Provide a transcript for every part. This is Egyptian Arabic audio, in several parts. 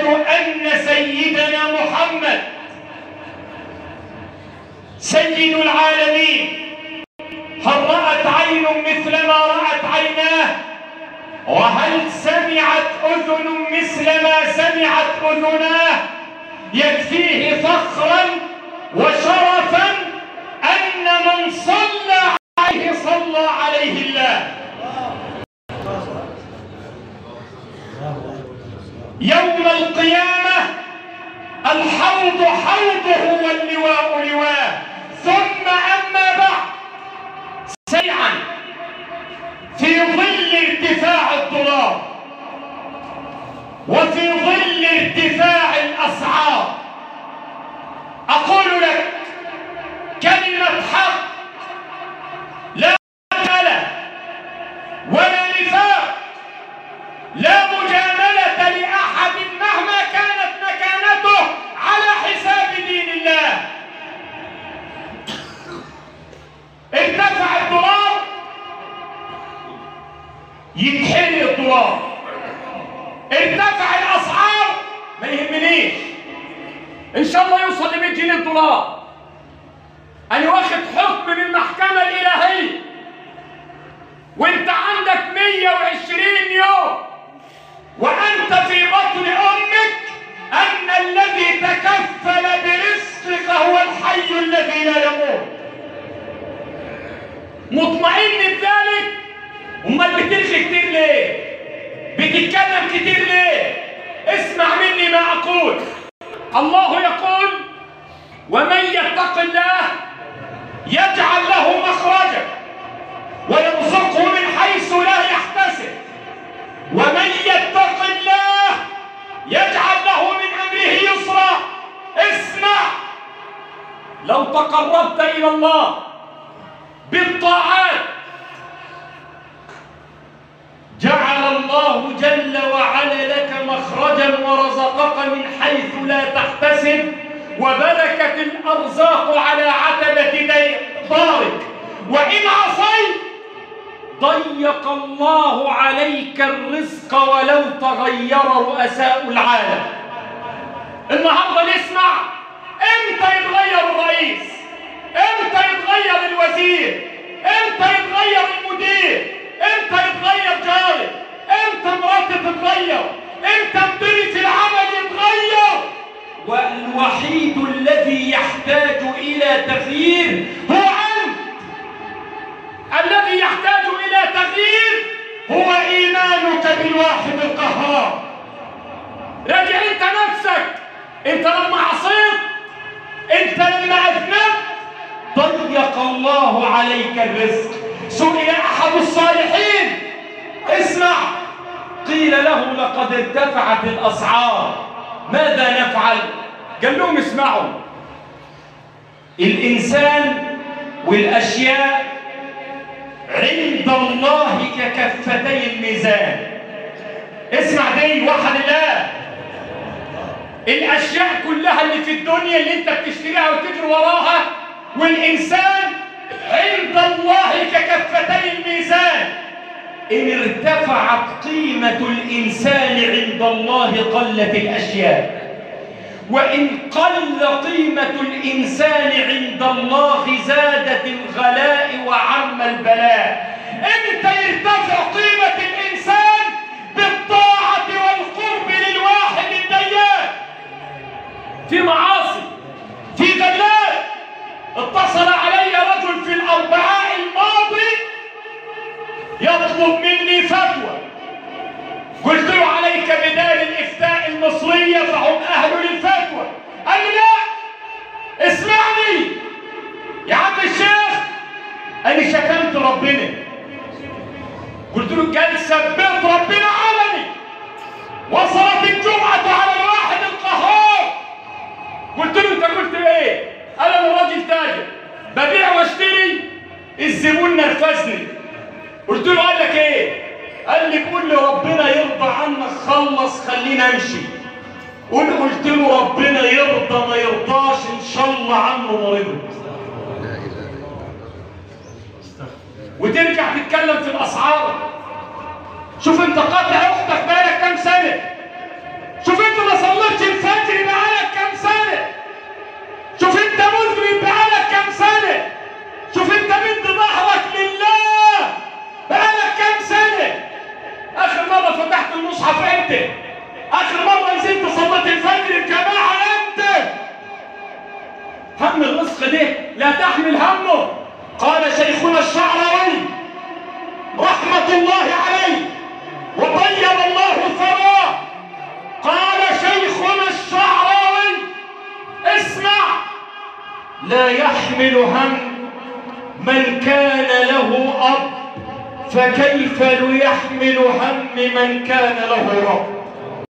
أن سيدنا محمد سيد العالمين هل رأت عين مثل ما رأت عيناه وهل سمعت أذن مثل ما سمعت أذناه يكفيه فخرا وشرفا أن من صلى عليه صلى عليه الله يوم القيامة الحوض حوضه واللواء لواه ثم أما بعد سريعا في ظل ارتفاع الدولار وفي ظل ارتفاع الأسعار أقول لك كلمة حق لا مجاملة ولا نفاق لا مجاملة لأحد مهما كانت مكانته على حساب دين الله ارتفع الدولار يتحرق الدولار ارتفع الاسعار ما يهمنيش ان شاء الله يوصل ل 100 جنيه الدولار انا واخد حكم من المحكمه الالهيه وانت عندك 120 يوم وانت في بطن امك ان الذي تكفل برزقك هو الحي الذي لا يموت مطمئن بذلك امال بترغي كتير ليه بتتكلم كتير ليه اسمع مني ما اقول الله يقول ومن يتق الله يجعل له مخرجا ويرزقه من حيث لا يحتسب ومن يتق الله يجعل له من امره يسرا اسمع لو تقربت الى الله بالطاعات جعل الله جل وعلا لك مخرجا ورزقك من حيث لا تحتسب وبركت الارزاق على عتبه دارك وان عصيت ضيق الله عليك الرزق ولو تغير رؤساء العالم النهارده نسمع امتى يتغير الرئيس امتى يتغير الوزير امتى يتغير المدير امتى يتغير جاري امتى مراتي تتغير امتى مديري في العمل يتغير والوحيد الذي يحتاج الى تغيير هو انت الذي يحتاج الى تغيير هو ايمانك بالواحد القهار راجع انت نفسك انت لما عصيت انت لما اذنبت ضيق الله عليك الرزق سئل احد الصالحين اسمع قيل له لقد ارتفعت الاسعار ماذا نفعل قال لهم اسمعوا الانسان والاشياء عند الله ككفتي الميزان اسمع دي وحد الله الاشياء كلها اللي في الدنيا اللي انت بتشتريها وتجري وراها والانسان عند الله ككفتي الميزان ان ارتفعت قيمه الانسان عند الله قلت الاشياء وان قل قيمه الانسان عند الله زادت الغلاء وعم البلاء امتى يرتفع قيمه الانسان بالطاعه والقرب للواحد الديان في معاصي في ذلات اتصل علي رجل في الاربعاء الماضي يطلب مني فتوى قلت له عليك بدار الافتاء المصريه فهم اهل للفتوى قال لي لا اسمعني يا عم الشيخ انا شتمت ربنا قلت له قال سببت ربنا علني وصلت الجمعه على الواحد القهار قلت له انت قلت ايه قال انا راجل تاجر ببيع واشتري الزبون نرفزني قلت له قال لك ايه قال لي قول لي ربنا يرضى عنك خلص خلينا امشي قول قلت له ربنا يرضى ما يرضاش ان شاء الله عنه مريض وترجع تتكلم في الاسعار شوف انت قاطع اختك بقالك كام سنه شوف انت ما صليت ولاد الجماعة أنت هم الرزق ده لا تحمل همه قال شيخنا الشعراوي رحمة الله عليه وطيب الله ثراه قال شيخنا الشعراوي اسمع لا يحمل هم من كان له أب فكيف ليحمل هم من كان له رب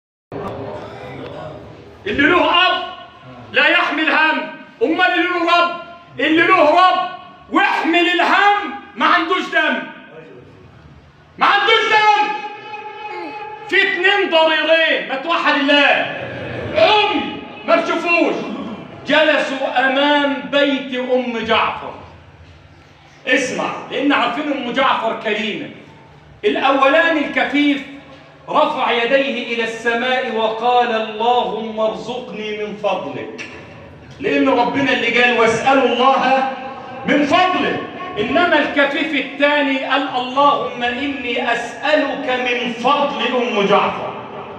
اللي له أب لا يحمل هم أمال اللي له رب اللي له رب واحمل الهم ما عندوش دم ما عندوش دم في اتنين ضريرين ما توحد الله عمي ما بشوفوش جلسوا امام بيت ام جعفر اسمع لان عارفين ام جعفر كريمه الاولاني الكفيف رفع يديه الى السماء وقال اللهم ارزقني من فضلك لان ربنا اللي قال واسالوا الله من فضله انما الكفيف الثاني قال اللهم اني اسالك من فضل ام جعفر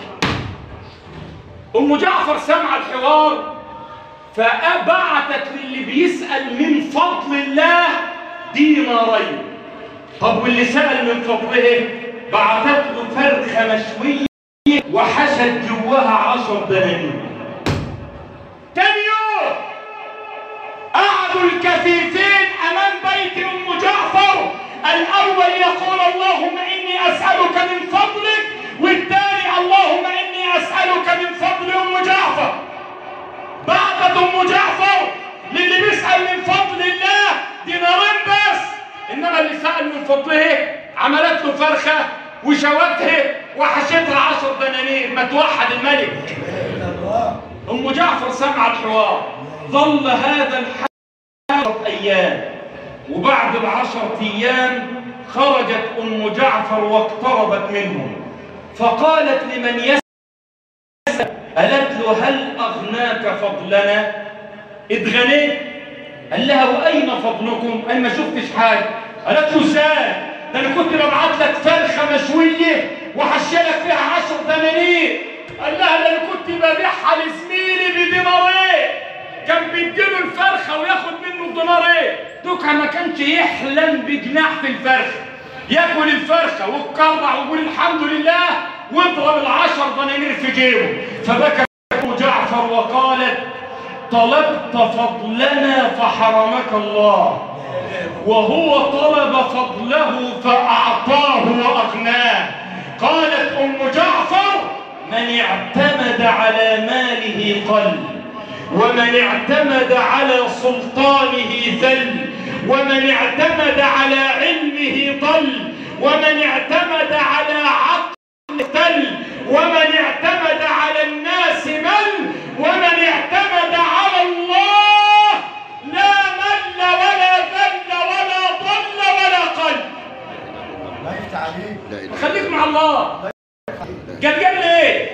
ام جعفر سمع الحوار فبعتت للي بيسال من فضل الله دينارين طب واللي سال من فضله بعتت له فرخه مشويه وحشت جواها عشر دنانير تاني يوم قعدوا الكفيفين امام بيت ام جعفر الاول يقول اللهم اني اسالك من فضلك والثاني اللهم اني اسالك من فضل ام جعفر بعدت ام جعفر للي بيسال من فضل الله دينارين بس انما اللي سال من فضله عملت له فرخه وشوتها وحشتها عشر دنانير ما توحد الملك ام جعفر سمع الحوار ظل هذا الحال عشرة أيام وبعد العشرة أيام خرجت أم جعفر واقتربت منهم فقالت لمن يسأل قالت له هل أغناك فضلنا اتغنيت قال لها وأين فضلكم قال ما شفتش حاجة قالت له ازاي ده أنا كنت ببعت لك فرخة مشوية وحشيلك فيها عشر دنانير قال لها ده أنا كنت ببيعها لزميلي بدينارين كان بيديله الفرخه وياخد منه الدينارين دوكا ما كانش يحلم بجناح في الفرخه ياكل الفرخه ويتكرع ويقول الحمد لله واضرب العشر دنانير في جيبه فبكى ابو جعفر وقالت طلبت فضلنا فحرمك الله وهو طلب فضله فأعطاه وأغناه قالت أم جعفر من اعتمد على ماله قل ومن اعتمد على سلطانه ذل ومن اعتمد على علمه ضل ومن اعتمد على عقله تل ومن اعتمد على الناس مل ومن اعتمد على الله لا مل ولا ذل ولا ضل ولا قل الله يفتح عليك لا اله خليك مع الله قلقان ليه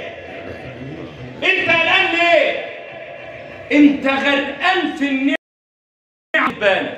انت قلقان ليه انت غرقان في النعم بالك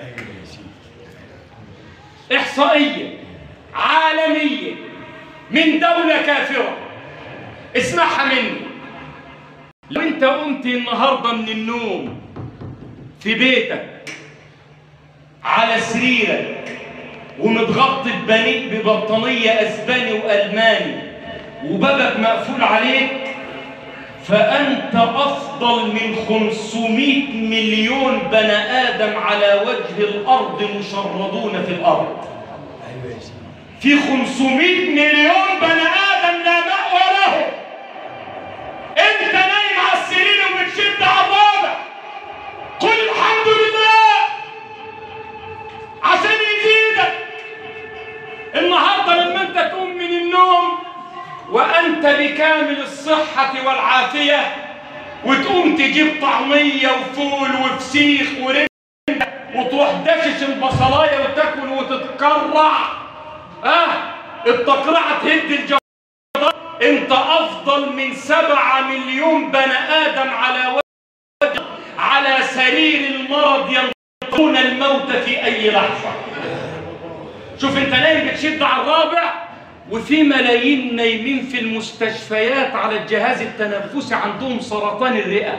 احصائيه عالميه من دوله كافره اسمعها مني لو انت قمت النهارده من النوم في بيتك على سريرك ومتغطي ببني ببطانية أسباني وألماني وبابك مقفول عليك فأنت أفضل من 500 مليون بني آدم على وجه الأرض مشردون في الأرض ايوه يا سيدي في 500 مليون بني آدم لا مأوى له أنت نايم على السرير وبتشد عضابك قل الحمد لله عشان يزيدك النهارده لما انت تقوم من النوم وانت بكامل الصحة والعافية وتقوم تجيب طعمية وفول وفسيخ ورنجة وتروح دشش البصلاية وتاكل وتتكرع اه التقرعة تهد الجواب انت افضل من سبعة مليون بني ادم على وجه على سرير المرض ينتظرون الموت في اي لحظة شوف انت نايم بتشد على الرابع وفي ملايين نايمين في المستشفيات على الجهاز التنفسي عندهم سرطان الرئة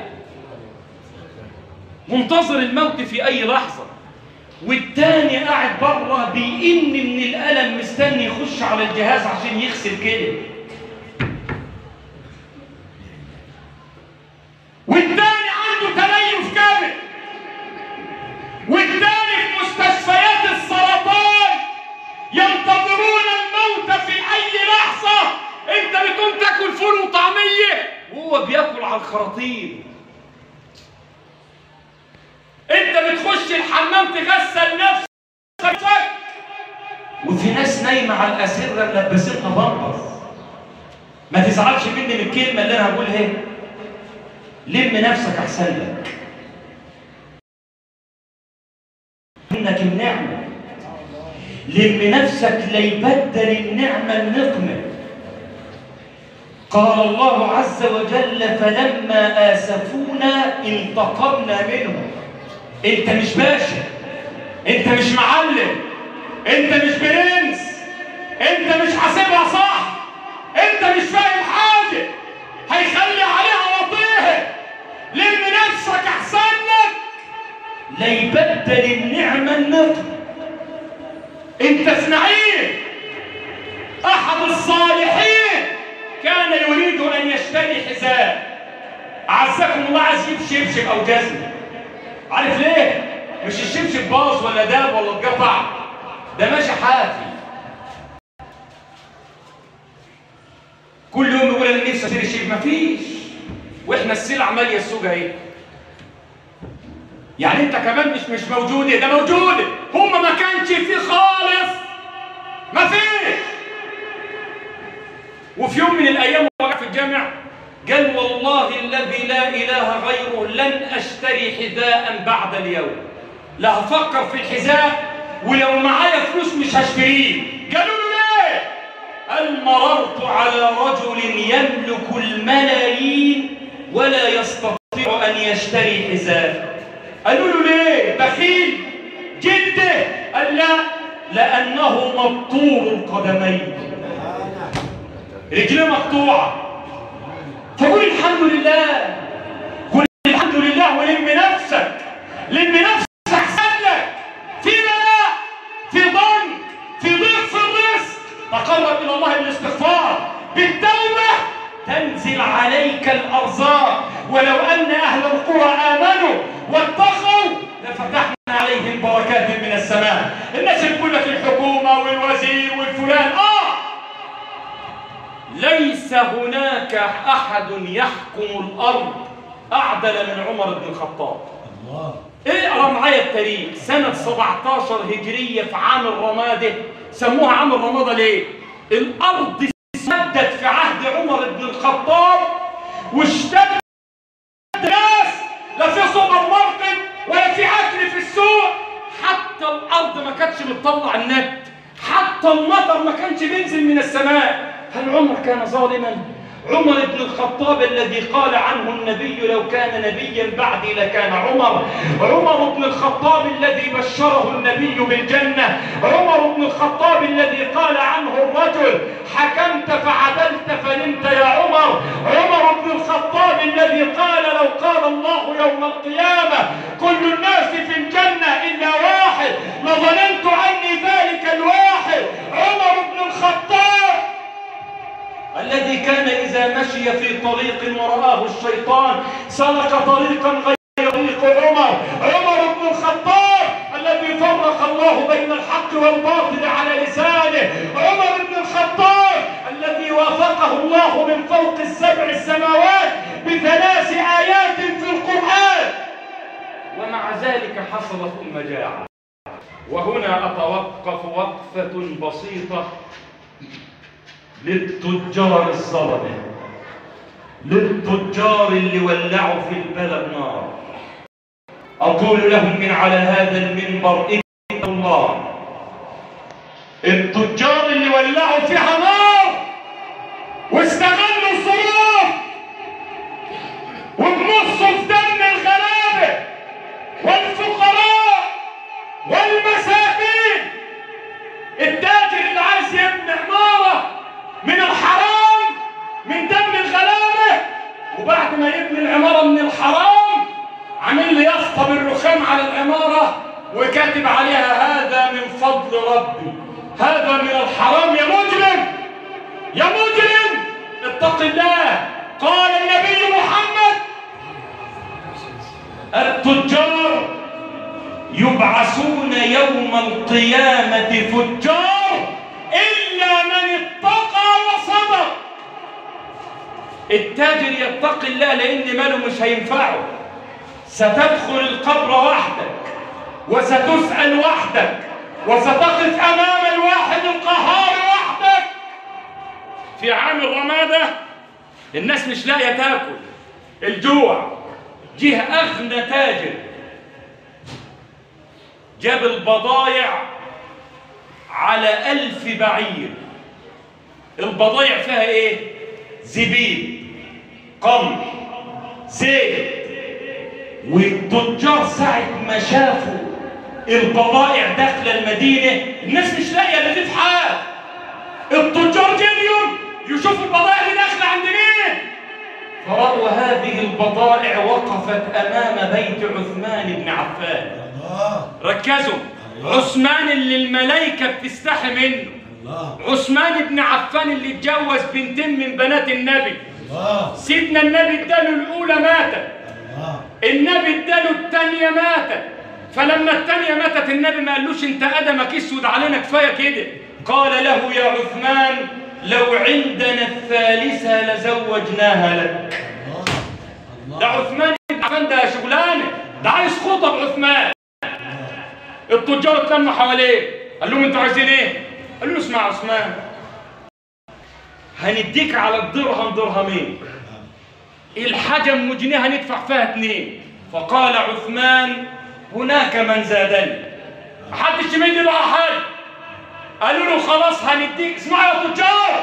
منتظر الموت في أي لحظة والتاني قاعد بره بيئن من الألم مستني يخش على الجهاز عشان يغسل كده والتاني عنده تليف كامل والتاني في مستشفيات السرطان ينتظرون الموت في اي لحظه انت بتقوم تاكل فول وطعميه وهو بياكل على الخراطيم انت بتخش الحمام تغسل نفسك وفي ناس نايمه على الاسره ملبسينها بامبرز ما تزعلش مني من الكلمه اللي انا هقولها ايه لم نفسك احسن لك انك النعمه لم نفسك ليبدل النعمه النقمه قال الله عز وجل فلما اسفونا انتقمنا منهم انت مش باشا انت مش معلم انت مش برنس انت مش حاسبها صح انت مش فاهم حاجه هيخلي عليها وطيه لم نفسك احسن لك ليبدل النعمه النقم انت اسماعيل احد الصالحين كان يريد ان يشتري حذاء اعزكم الله عايز يجيب شبشب او جزمه عارف ليه مش الشبشب باظ ولا داب ولا اتقطع ده ماشي حافي كل يوم يقول انا نفسي اشتري شيء مفيش واحنا السلع ماليه السوق اهي يعني انت كمان مش مش موجوده ده موجوده هم ما كانش فيه خالص مفيش وفي يوم من الايام وقع في الجامع قال والله الذي لا اله غيره لن اشتري حذاء بعد اليوم لا هفكر في الحذاء ولو معايا فلوس مش هشتريه قالوا له ليه قال مررت على رجل يملك الملايين ولا يستطيع ان يشتري حذاء قالوا له ليه بخيل جده قال لا لانه مبتور القدمين رجليه مقطوعه فقول الحمد لله قول الحمد لله ولم نفسك لم نفسك احسن لك في بلاء في ضنك في ضيق في الرزق تقرب الى الله بالاستغفار بالتوبه تنزل عليك الارزاق ولو ان اهل القرى امنوا واتقوا لفتحنا عليهم بركات من السماء الناس اللي تقول لك الحكومه والوزير والفلان اه ليس هناك احد يحكم الارض اعدل من عمر بن الخطاب الله اقرا معايا التاريخ سنة 17 هجرية في عام الرمادة سموها عام الرمادة ليه؟ الأرض اسمدت في عهد عمر بن الخطاب واشتد ناس لا في سوبر ماركت ولا في أكل في السوق حتى الأرض ما كانتش بتطلع النبت حتى المطر ما كانش بينزل من السماء هل عمر كان ظالما؟ عمر بن الخطاب الذي قال عنه النبي لو كان نبيا بعدي لكان عمر عمر بن الخطاب الذي بشره النبي بالجنة عمر بن الخطاب الذي قال عنه الرجل حكمت فعدلت فنمت يا عمر عمر بن الخطاب الذي قال لو قال الله يوم القيامة كل الناس في الجنة إلا واحد لظننت عني ذلك الواحد عمر بن الخطاب الذي كان إذا مشي في طريق ورآه الشيطان سلك طريقا غير طريق عمر عمر بن الخطاب الذي فرق الله بين الحق والباطل على لسانه عمر بن الخطاب الذي وافقه الله من فوق السبع السماوات بثلاث آيات في القرآن ومع ذلك حصلت المجاعة وهنا أتوقف وقفة بسيطة للتجار الظلمة للتجار اللي ولعوا في البلد نار أقول لهم من على هذا المنبر اتقوا الله التجار اللي ولعوا فيها نار واستغلوا الظروف وبنصوا في دم الغلابة والفقراء والمساكين التاجر اللي عايز يبني عمارة وبعد ما يبني العمارة من الحرام عامل لي يافطة بالرخام على العمارة وكاتب عليها هذا من فضل ربي هذا من الحرام يا مجرم يا مجرم اتق الله قال النبي محمد التجار يبعثون يوم القيامة فجار إلا من اتقى وصدق التاجر يتقي الله لأن ماله مش هينفعه ستدخل القبر وحدك وستسأل وحدك وستقف أمام الواحد القهار وحدك في عام الرمادة الناس مش لاقية تاكل الجوع جه أغنى تاجر جاب البضايع على ألف بعير البضايع فيها إيه؟ زبيب قمح زيت والتجار ساعة ما شافوا البضائع داخل المدينة الناس مش لاقية لا تفحات التجار جريوا يشوفوا البضائع اللي داخلة عند مين فرأوا هذه البضائع وقفت أمام بيت عثمان بن عفان الله ركزوا عثمان اللي الملائكة بتستحي منه الله عثمان بن عفان اللي اتجوز بنتين من بنات النبي الله سيدنا النبي اداله الأولى ماتت الله النبي اداله الثانية ماتت فلما الثانية ماتت النبي ما قالوش انت قدمك اسود علينا كفاية كده قال له يا عثمان لو عندنا الثالثة لزوجناها لك الله ده عثمان بن عفان ده شغلانة ده عايز خطب عثمان التجار اتلموا حواليه قال لهم انتوا عايزين ايه؟ قالوا له اسمع يا عثمان هنديك على الدرهم درهمين الحاجة ام جنيه هندفع فيها اتنين فقال عثمان هناك من زادني محدش يمد له على حاجة قالوا له خلاص هنديك اسمعوا يا تجار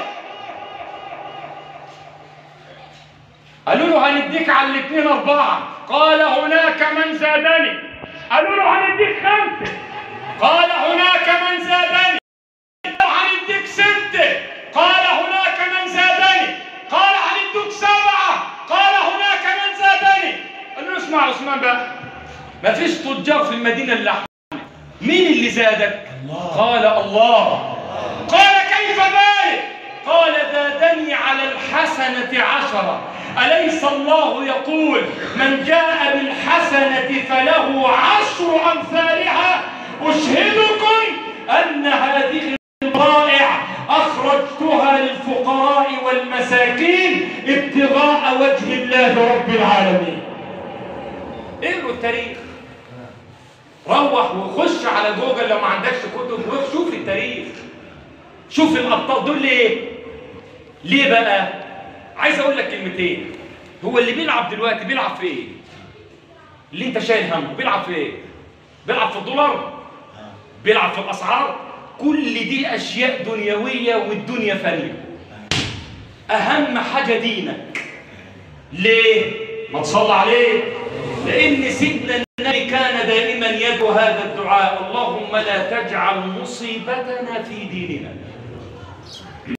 قالوا له هنديك على الاثنين أربعة قال هناك من زادني قالوا له هنديك خمسة قال هناك من زادني هنديك ستة قال هناك من زادني قال هنديك سبعة قال هناك من زادني قال له اسمع يا عثمان بقى ما فيش تجار في المدينة إلا احنا مين اللي زادك؟ الله. قال الله قال كيف ذلك؟ قال زادني على الحسنة عشرة أليس الله يقول من جاء بالحسنة فله عشر أمثالها أشهدكم أن هذه البضائع أخرجتها للفقراء والمساكين ابتغاء وجه الله رب العالمين اقروا التاريخ روح وخش على جوجل لو ما عندكش كتب وشوف التاريخ شوف الابطال دول ليه ليه بقى عايز اقول لك كلمتين هو اللي بيلعب دلوقتي بيلعب في ايه اللي انت شايل همه بيلعب في ايه بيلعب في الدولار بيلعب في الاسعار كل دي اشياء دنيويه والدنيا فانيه اهم حاجه دينك ليه ما تصلى عليه لان سيدنا النبي كان دائما يدعو هذا الدعاء اللهم لا تجعل مصيبتنا في ديننا